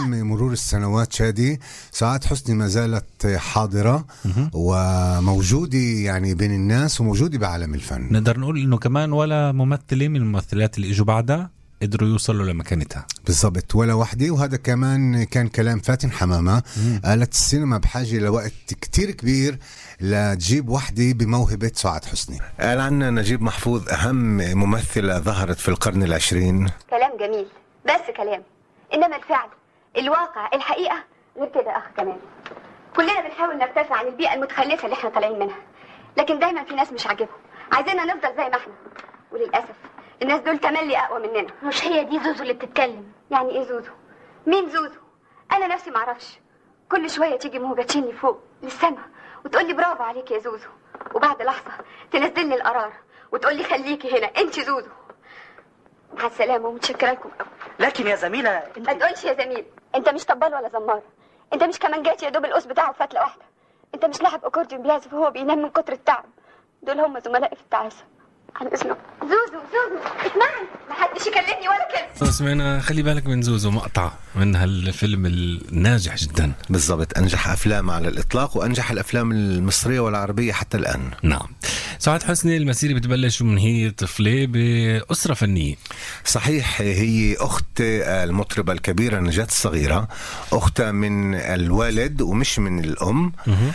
رغم مرور السنوات شادي سعاد حسني ما زالت حاضرة وموجودة يعني بين الناس وموجودة بعالم الفن نقدر نقول انه كمان ولا ممثله من الممثلات اللي اجوا بعدها قدروا يوصلوا لمكانتها بالضبط ولا وحدة وهذا كمان كان كلام فاتن حمامة قالت السينما بحاجة لوقت كتير كبير لتجيب وحدة بموهبة سعاد حسني قال عنا نجيب محفوظ أهم ممثلة ظهرت في القرن العشرين كلام جميل بس كلام انما الفعل الواقع الحقيقه غير كده اخ كمان كلنا بنحاول نرتفع عن البيئه المتخلفه اللي احنا طالعين منها لكن دايما في ناس مش عاجبهم عايزيننا نفضل زي ما احنا وللاسف الناس دول تملي اقوى مننا مش هي دي زوزو اللي بتتكلم يعني ايه زوزو مين زوزو انا نفسي معرفش كل شويه تيجي موجه تشيلني فوق للسما وتقول لي برافو عليك يا زوزو وبعد لحظه تنزلني القرار وتقول لي خليكي هنا انت زوزو مع السلامه ومتشكره لكم قوي لكن يا زميلة انت ما تقولش يا زميل انت مش طبال ولا زمار انت مش كمان جات يا دوب القوس بتاعه فتله واحده انت مش لاعب اكورديون بيعزف وهو بينام من كتر التعب دول هم زملائي في التعاسه عن اذنك زوزو زوزو اسمعي ما حدش يكلمني ولا كلمه سمعنا خلي بالك من زوزو مقطع من هالفيلم الناجح جدا بالضبط أنجح أفلام على الإطلاق وأنجح الأفلام المصرية والعربية حتى الآن نعم سعاد حسني المسيرة بتبلش من هي طفلة بأسرة فنية صحيح هي أخت المطربة الكبيرة نجاة الصغيرة أختها من الوالد ومش من الأم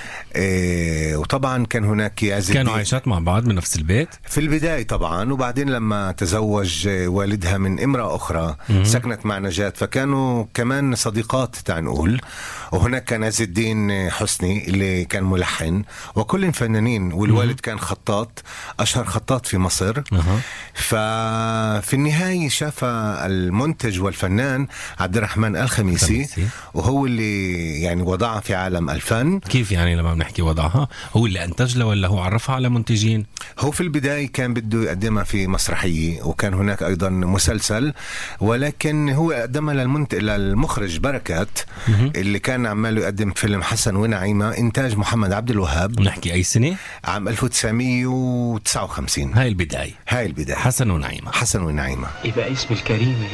إيه وطبعا كان هناك عز كانوا الدين- عايشات مع بعض من نفس البيت في البداية طبعا وبعدين لما تزوج والدها من امرأة أخرى سكنت مع نجاة فكانوا كمان صديقات تعال نقول وهناك كان عز الدين حسني اللي كان ملحن وكل فنانين والوالد كان خطاط أشهر خطاط في مصر أها. ففي النهاية شاف المنتج والفنان عبد الرحمن الخميسي الخميسي. وهو اللي يعني وضعها في عالم الفن كيف يعني لما بنحكي وضعها هو اللي أنتج لها ولا هو عرفها على منتجين هو في البداية كان بده يقدمها في مسرحية وكان هناك أيضا مسلسل ولكن هو قدمها للمنت... للمخرج بركات اللي كان عماله يقدم فيلم حسن ونعيمة إنتاج محمد عبد الوهاب بنحكي أي سنة عام 1959 هاي البداية هاي البداية حسن ونعيمة حسن ونعيمة يبقى اسم الكريمة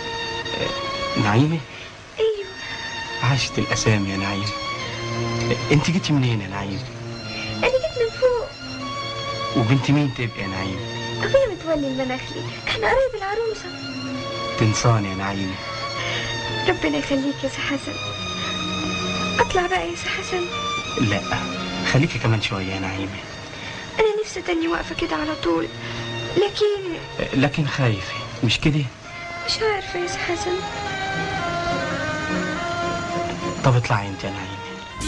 آه، نعيمة؟ ايوه عاشت الأسامي يا نعيمة أنت جيتي منين يا نعيمة؟ انا جيت من فوق وبنت مين تبقى يا نعيمة؟ ابويا متولي المناخلي احنا قرايب العروسه تنساني يا نعيمة ربنا يخليك يا سي حسن اطلع بقى يا سي حسن لا خليكي كمان شوية يا نعيمة انا نفسي تاني واقفه كده على طول لكن آه، لكن خايفة مش كده؟ مش عارفه يا سي حسن طب اطلعي أنت يا نعيمة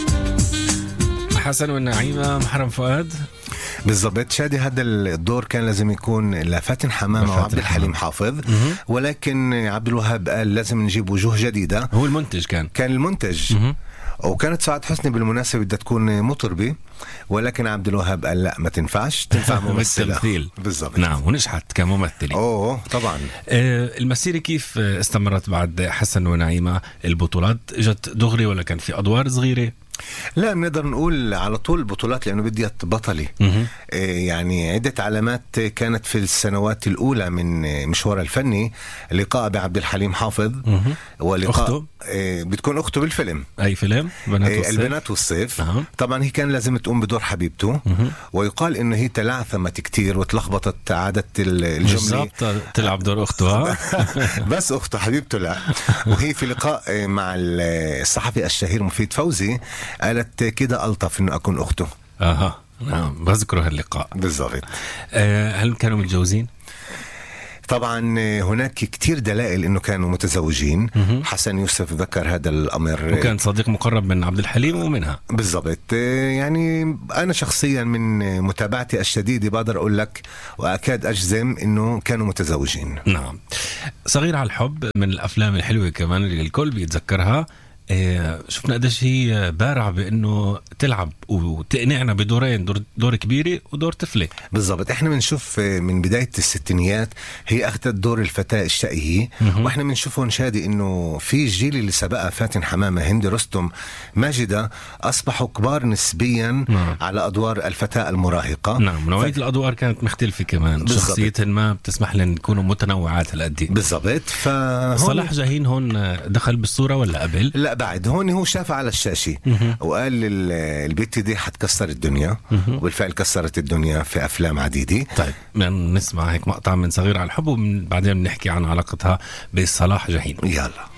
حسن والنعيمة محرم فؤاد بالضبط شادي هذا الدور كان لازم يكون لفاتن حمامة لفاتن وعبد الحليم حمامة. حافظ ولكن عبد الوهاب قال لازم نجيب وجوه جديدة هو المنتج كان كان المنتج مهم. وكانت سعاد حسني بالمناسبة بدها تكون مطربة ولكن عبد الوهاب قال لا ما تنفعش تنفع ممثلة بالتمثيل بالضبط نعم ونجحت كممثلة اوه طبعا آه، المسيرة كيف آه، استمرت بعد حسن ونعيمة البطولات اجت دغري ولا كان في أدوار صغيرة لا بنقدر نقول على طول البطولات لانه بدي بطلي مهم. إيه يعني عدة علامات كانت في السنوات الأولى من مشوارها الفني لقاء بعبد الحليم حافظ مهم. ولقاء أخته؟ إيه بتكون أخته بالفيلم أي فيلم بنات إيه والصيف؟ البنات والصيف أها. طبعا هي كان لازم تقوم بدور حبيبته ويقال انه هي تلعثمت كتير وتلخبطت عادة ال- الجملة بالضبط تلعب دور أختها بس اخته حبيبته لا وهي في لقاء آه، مع ال- الصحفي الشهير مفيد فوزي قالت كده الطف انه اكون اخته اها نعم بذكر هاللقاء بالضبط آه، هل كانوا متجوزين؟ طبعا آه، هناك كتير دلائل انه كانوا متزوجين حسن يوسف ذكر هذا الامر وكان صديق مقرب من عبد الحليم ومنها بالضبط آه، يعني انا شخصيا من آه، متابعتي الشديده بقدر اقول لك واكاد اجزم انه كانوا متزوجين نعم صغير على الحب من الافلام الحلوه كمان اللي الكل بيتذكرها إيه، شفنا قديش هي بارعة بانه تلعب وتقنعنا بدورين دور, دور كبيرة ودور طفلة بالضبط احنا بنشوف من بدايه الستينيات هي اخذت دور الفتاه الشقيه واحنا بنشوفهم شادي انه في الجيل اللي سبقها فاتن حمامه هندي رستم ماجده اصبحوا كبار نسبيا نعم. على ادوار الفتاه المراهقه نعم نوعية الادوار كانت مختلفة كمان بالضبط. شخصيتهن ما بتسمح لهم يكونوا متنوعات هالقد بالضبط فهون صلاح جاهين هون دخل بالصورة ولا قبل؟ لا بعد هون هو شافها على الشاشة وقال ال- البت دي حتكسر الدنيا وبالفعل كسرت الدنيا في أفلام عديدة طيب بدنا نسمع هيك مقطع من صغير على الحب وبعدين بنحكي عن علاقتها بصلاح جاهين يلا